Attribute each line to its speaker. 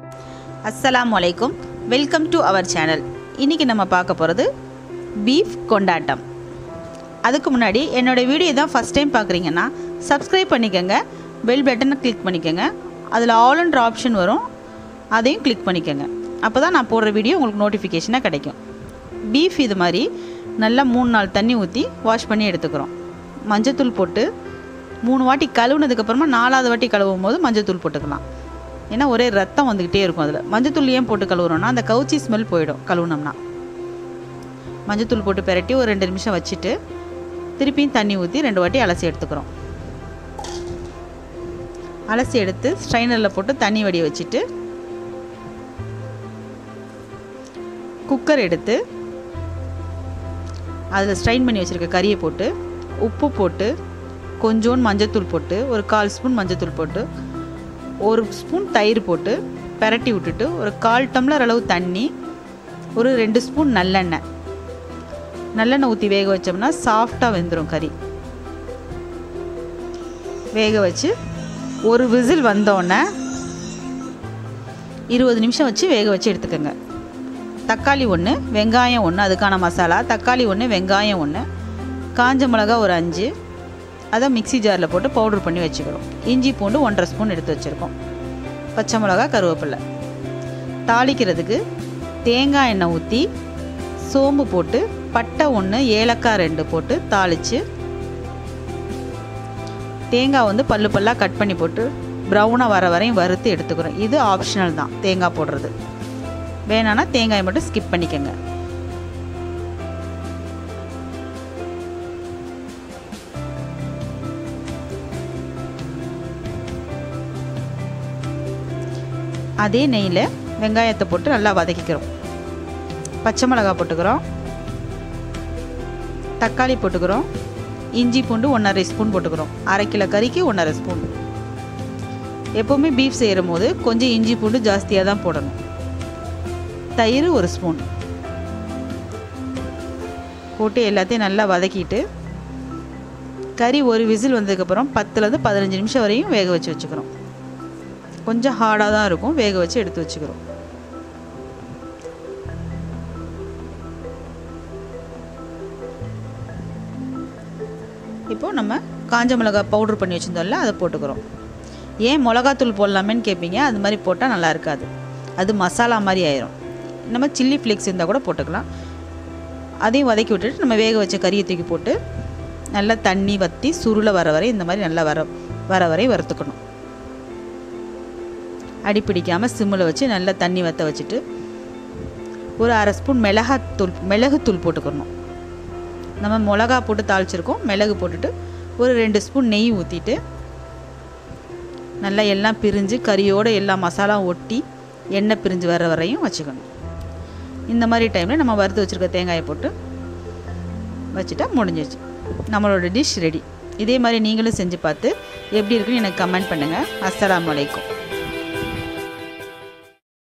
Speaker 1: அஸ்ஸலாமு அலைக்கும் welcome to our channel இன்றைக்கி நம்ம பார்க்க போகிறது பீஃப் கொண்டாட்டம் அதுக்கு முன்னாடி என்னோடய வீடியோ தான் ஃபஸ்ட் டைம் பார்க்குறீங்கன்னா சப்ஸ்கிரைப் பண்ணிக்கோங்க பெல் பட்டனை கிளிக் பண்ணிக்கோங்க அதில் ஆல்ன்ற ஆப்ஷன் வரும் அதையும் கிளிக் பண்ணிக்கோங்க அப்போ தான் நான் போடுற வீடியோ உங்களுக்கு நோட்டிஃபிகேஷனாக கிடைக்கும் பீஃப் இது மாதிரி நல்லா மூணு நாள் தண்ணி ஊற்றி வாஷ் பண்ணி எடுத்துக்கிறோம் மஞ்சத்தூள் போட்டு மூணு வாட்டி கழுவுனதுக்கப்புறமா நாலாவது வாட்டி கழுவும் போது மஞ்சத்தூள் போட்டுக்கலாம் ஏன்னா ஒரே ரத்தம் வந்துக்கிட்டே இருக்கும் அதில் மஞ்சத்தூள் ஏன் போட்டு கழுவுறோம்னா அந்த கவுச்சி ஸ்மெல் போயிடும் கழுவுனோம்னா மஞ்சத்தூள் போட்டு பெரட்டி ஒரு ரெண்டு நிமிஷம் வச்சுட்டு திருப்பியும் தண்ணி ஊற்றி ரெண்டு வாட்டி அலசி எடுத்துக்கிறோம் அலசி எடுத்து ஸ்ட்ரைனரில் போட்டு தண்ணி வடிய வச்சுட்டு குக்கர் எடுத்து அதில் ஸ்ட்ரைன் பண்ணி வச்சுருக்க கறியை போட்டு உப்பு போட்டு கொஞ்சோண்டு மஞ்சத்தூள் போட்டு ஒரு கால் ஸ்பூன் மஞ்சத்தூள் போட்டு ஒரு ஸ்பூன் தயிர் போட்டு பெரட்டி விட்டுட்டு ஒரு கால் டம்ளர் அளவு தண்ணி ஒரு ரெண்டு ஸ்பூன் நல்லெண்ணெய் நல்லெண்ணெய் ஊற்றி வேக வச்சோம்னா சாஃப்டாக வெந்துடும் கறி வேக வச்சு ஒரு விசில் வந்தோடனே இருபது நிமிஷம் வச்சு வேக வச்சு எடுத்துக்கோங்க தக்காளி ஒன்று வெங்காயம் ஒன்று அதுக்கான மசாலா தக்காளி ஒன்று வெங்காயம் ஒன்று காஞ்ச மிளகா ஒரு அஞ்சு அதை மிக்ஸி ஜாரில் போட்டு பவுடர் பண்ணி வச்சுக்கிறோம் இஞ்சி பூண்டு ஒன்றரை ஸ்பூன் எடுத்து வச்சுருக்கோம் பச்சை மிளகா கருவேப்பிலை தாளிக்கிறதுக்கு தேங்காய் எண்ணெய் ஊற்றி சோம்பு போட்டு பட்டை ஒன்று ஏலக்காய் ரெண்டு போட்டு தாளித்து தேங்காய் வந்து பல்லு பல்லாக கட் பண்ணி போட்டு ப்ரௌனாக வர வரையும் வறுத்து எடுத்துக்கிறோம் இது ஆப்ஷனல் தான் தேங்காய் போடுறது வேணான்னா தேங்காயை மட்டும் ஸ்கிப் பண்ணிக்கோங்க அதே நெய்யில் வெங்காயத்தை போட்டு நல்லா வதக்கிக்கிறோம் பச்சை மிளகா போட்டுக்கிறோம் தக்காளி போட்டுக்கிறோம் இஞ்சி பூண்டு ஒன்றரை ஸ்பூன் போட்டுக்கிறோம் அரை கிலோ கறிக்கு ஒன்றரை ஸ்பூன் எப்போவுமே பீஃப் செய்கிற போது கொஞ்சம் இஞ்சி பூண்டு ஜாஸ்தியாக தான் போடணும் தயிர் ஒரு ஸ்பூன் போட்டு எல்லாத்தையும் நல்லா வதக்கிட்டு கறி ஒரு விசில் வந்ததுக்கப்புறம் பத்துலேருந்து பதினஞ்சு நிமிஷம் வரையும் வேக வச்சு வச்சுக்கிறோம் கொஞ்சம் ஹார்டாக தான் இருக்கும் வேக வச்சு எடுத்து வச்சுக்கிறோம் இப்போது நம்ம காஞ்ச மிளகா பவுட்ரு பண்ணி வச்சுருந்தோம்ல அதை போட்டுக்கிறோம் ஏன் மிளகாத்தூள் போடலாமேன்னு கேட்பீங்க அது மாதிரி போட்டால் நல்லா இருக்காது அது மசாலா மாதிரி ஆயிரும் நம்ம சில்லி ஃப்ளேக்ஸ் இருந்தால் கூட போட்டுக்கலாம் அதையும் வதக்கி விட்டுட்டு நம்ம வேக வச்ச கறியை தூக்கி போட்டு நல்லா தண்ணி வற்றி சுருளை வர வரை இந்த மாதிரி நல்லா வர வர வரை வறுத்துக்கணும் அடி பிடிக்காமல் சிம்மில் வச்சு நல்லா தண்ணி வற்ற வச்சுட்டு ஒரு அரை ஸ்பூன் மிளகாத்தூள் மிளகுத்தூள் போட்டுக்கணும் நம்ம மிளகா போட்டு தாளிச்சிருக்கோம் மிளகு போட்டுட்டு ஒரு ரெண்டு ஸ்பூன் நெய் ஊற்றிட்டு நல்லா எல்லாம் பிரிஞ்சு கறியோடு எல்லா மசாலா ஒட்டி எண்ணெய் பிரிஞ்சு வர வரையும் வச்சுக்கணும் இந்த மாதிரி டைமில் நம்ம வறுத்து வச்சுருக்க தேங்காயை போட்டு வச்சுட்டா முடிஞ்சிச்சு நம்மளோட டிஷ் ரெடி இதே மாதிரி நீங்களும் செஞ்சு பார்த்து எப்படி இருக்குன்னு எனக்கு கமெண்ட் பண்ணுங்கள் அஸ்ஸலாமு அலைக்கும்